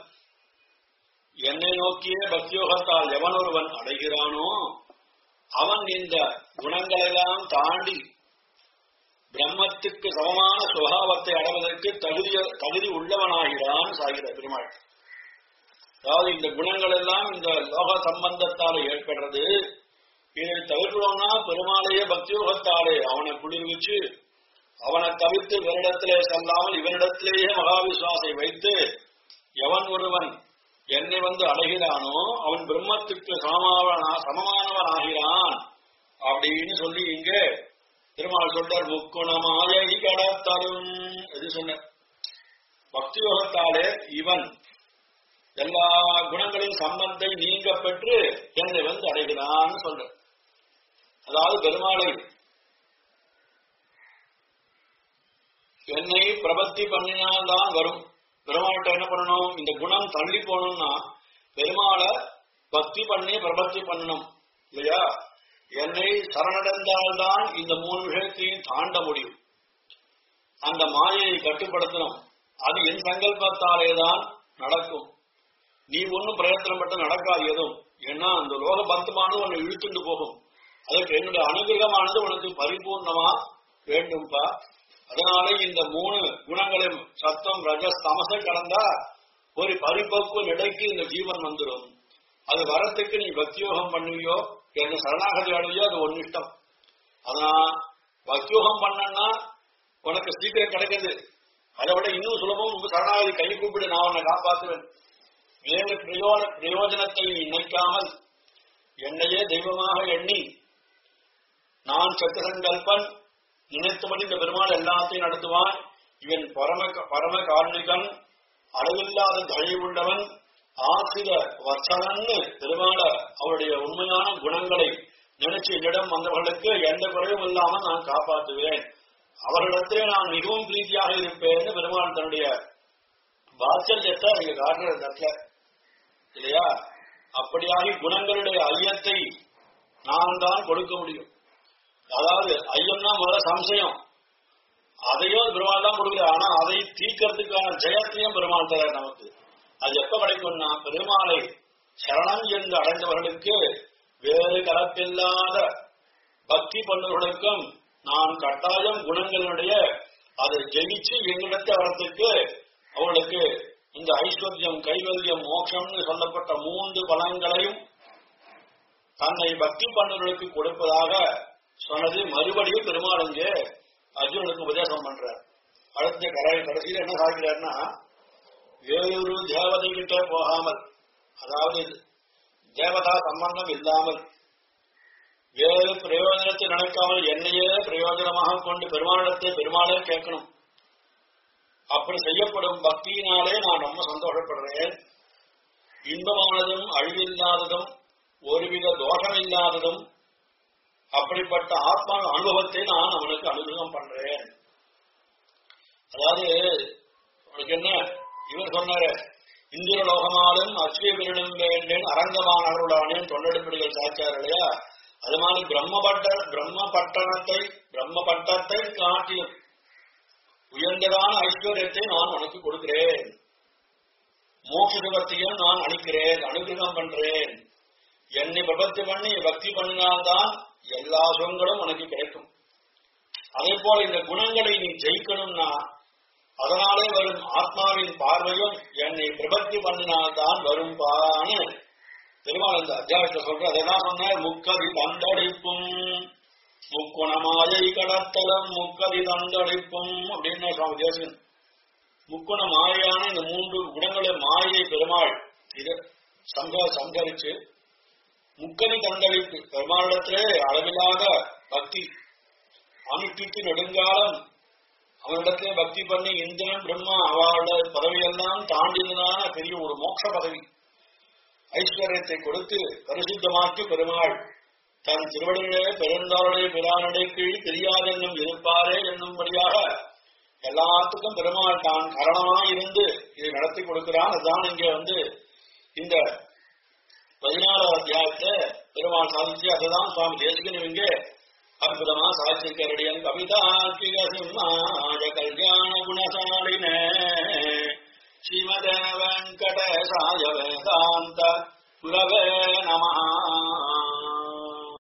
என்னை நோக்கியே பக்தியோகத்தால் எவன் ஒருவன் அடைகிறானோ அவன் இந்த குணங்களெல்லாம் தாண்டி பிரம்மத்துக்கு சமமான சுபாவத்தை அடைவதற்கு தகுதி தகுதி உள்ளவனாகிறான் சாகிற பெருமாள் அதாவது இந்த குணங்கள் எல்லாம் இந்த லோக சம்பந்தத்தால ஏற்படுறது இதை தவிர்க்கிறோம்னா பெருமாளையே பக்தியோகத்தாலே அவனை குளிர்விச்சு அவனை தவிர்த்து வேறிடத்திலே செல்லாமல் இவனிடத்திலேயே மகாவிசுவாசை வைத்து எவன் ஒருவன் என்னை வந்து அடைகிறானோ அவன் பிரம்மத்துக்கு சமமாவனா சமமானவன் ஆகிறான் அப்படின்னு சொல்லி இங்க திருமால் சொல்றார் முக்குணமாய கடத்தரும் இது சொன்ன பக்தி யோகத்தாலே இவன் எல்லா குணங்களின் சம்பந்தை நீங்க பெற்று என்னை வந்து அடைகிறான்னு சொல்ற அதாவது பெருமாளை என்னை பிரபத்தி பண்ணினால்தான் வரும் பெருமாள்கிட்ட என்ன பண்ணணும் இந்த குணம் தள்ளி போகணும்னா பெருமாளை பக்தி பண்ணி பிரபத்தி பண்ணணும் இல்லையா என்னை சரணடைந்தால்தான் இந்த மூணு விஷயத்தையும் தாண்ட முடியும் அந்த மாயையை கட்டுப்படுத்தணும் அது என் சங்கல்பத்தாலே தான் நடக்கும் நீ ஒன்னும் பிரயத்தனம் பட்டு நடக்காது எதுவும் ஏன்னா அந்த லோக பந்தமானது உன்னை இழுத்துட்டு போகும் அதற்கு என்னுடைய அனுகிரகமானது உனக்கு பரிபூர்ணமா வேண்டும்பா அதனால இந்த மூணு குணங்களையும் சத்தம் ரஜஸ் தமச கலந்தா ஒரு பரிபக்குவ நிலைக்கு இந்த ஜீவன் வந்துடும் அது வரத்துக்கு நீ பக்தியோகம் பண்ணுவியோ என்ன சரணாகதி அடைவியோ அது ஒன்னு இஷ்டம் அதனால் பக்தியோகம் பண்ணனா உனக்கு சீக்கிரம் கிடைக்குது அதை விட இன்னும் சுலபம் உங்க சரணாகதி கை கூப்பிடு நான் உன்னை காப்பாற்றுவேன் வேறு பிரயோஜன பிரயோஜனத்தை நினைக்காமல் என்னையே தெய்வமாக எண்ணி நான் சத்திரங்கல்பன் நினைத்தபடி இந்த பெருமாள் எல்லாத்தையும் நடத்துவான் இவன் பரம பரம காரணிகன் அளவில்லாத தயவுள்ளவன் ஆசிர வச்சனன்னு பெருமாள அவருடைய உண்மையான குணங்களை நினைச்சு என்னிடம் வந்தவர்களுக்கு எந்த குறையும் இல்லாமல் நான் காப்பாற்றுவேன் அவர்களிடத்திலே நான் மிகவும் பிரீதியாக இருப்பேன்னு பெருமாள் தன்னுடைய வாத்சல்யத்தை இங்க காட்டுற இந்த இடத்துல இல்லையா அப்படியாகி குணங்களுடைய ஐயத்தை நான் தான் கொடுக்க முடியும் அதாவது ஐயம்னா முதல்ல சம்சயம் அதையும் பெருமாள் தான் கொடுக்குறார் ஆனா அதை தீக்கிறதுக்கான ஜெயத்தையும் பெருமாள் தரார் நமக்கு அது எப்ப கிடைக்கும்னா பெருமாளை சரணம் என்று அடைந்தவர்களுக்கு வேறு கலப்பில்லாத பக்தி பண்ணுவர்களுக்கும் நான் கட்டாயம் குணங்களுடைய அதை ஜெயிச்சு எங்களிடத்தை வரத்துக்கு அவளுக்கு இந்த ஐஸ்வர்யம் கைவல்யம் மோட்சம்னு சொல்லப்பட்ட மூன்று பலன்களையும் தன்னை பக்தி பண்ணுவர்களுக்கு கொடுப்பதாக சொன்னது மறுபடியும் பெருமாள் இங்கே அர்ஜுனனுக்கு உபதேசம் பண்றார் அடுத்த கரை கடைசியில் என்ன சாகிறார்னா வேறொரு தேவதை கிட்ட போகாமல் அதாவது தேவதா சம்பந்தம் இல்லாமல் வேறு பிரயோஜனத்தை நினைக்காமல் என்னையே பிரயோஜனமாக கொண்டு பெருமாளிடத்தை பெருமாளே கேட்கணும் அப்படி செய்யப்படும் பக்தியினாலே நான் ரொம்ப சந்தோஷப்படுறேன் இன்பமானதும் அழிவில்லாததும் ஒருவித தோஷமில்லாததும் அப்படிப்பட்ட ஆத்மா அனுபவத்தை நான் அவனுக்கு அனுகிரகம் பண்றேன் அதாவது உனக்கு என்ன இவர் சொன்னாரு இந்திர லோகமாலும் அச்சுவிரலும் வேண்டேன் அரங்கமானவர்களானேன் தொண்டெடுப்பிடிகள் சாச்சார் இல்லையா அது மாதிரி பிரம்மபட்ட பிரம்ம பட்டணத்தை பிரம்ம பட்டத்தை காட்டிலும் உயர்ந்ததான ஐஸ்வர்யத்தை நான் உனக்கு கொடுக்கிறேன் மோட்ச சுகத்தையும் நான் அளிக்கிறேன் அனுகிரகம் பண்றேன் என்னை பிரபத்தி பண்ணி பக்தி பண்ணினால்தான் எல்லா சுகங்களும் உனக்கு கிடைக்கும் அதே போல இந்த குணங்களை நீ ஜெயிக்கணும்னா அதனாலே வரும் ஆத்மாவின் பார்வையும் என்னை பிரபத்தி பண்ணினால்தான் வரும் பான்னு பெருமாள் இந்த அத்தியாயத்தை சொல்ற அதான் சொன்னார் முக்கதி தந்தடிப்பும் முக்குணமாயை கடத்தலம் முக்கதி தந்தடிப்பும் அப்படின்னு சுவாமி தேசன் முக்குண மாயான இந்த மூன்று குணங்களை மாயை பெருமாள் இத சங்க சங்கரிச்சு முக்கதி தந்தளிப்பு பெருமாளிடத்திலே அளவில்லாத பக்தி அனுஷ்டித்து நெடுங்காலம் அவனிடத்திலே பக்தி பண்ணி இந்திரன் பிரம்மா அவளோட பதவியெல்லாம் தாண்டினதான பெரிய ஒரு மோட்ச பதவி ஐஸ்வர்யத்தை கொடுத்து பரிசுத்தமாக்கி பெருமாள் தன் திருவடிகளே பெருந்தாளுடைய பிரானடை கீழ் தெரியாதென்னும் இருப்பாரே என்னும்படியாக எல்லாத்துக்கும் பெருமாள் தான் காரணமாய் இருந்து இதை நடத்தி கொடுக்கிறான் அதுதான் இங்கே வந்து இந்த பதினாறாவது அத்தியாயத்தை பெருமாள் சாதிச்சு அதுதான் சுவாமி தேசிகன் இவங்க அற்புதமா சாதிச்சிருக்கடியன் கவிதா சிம்மாய கல்யாண குணசாலின ஸ்ரீமத வெங்கடேசாய வேதாந்த குரவே நமஹா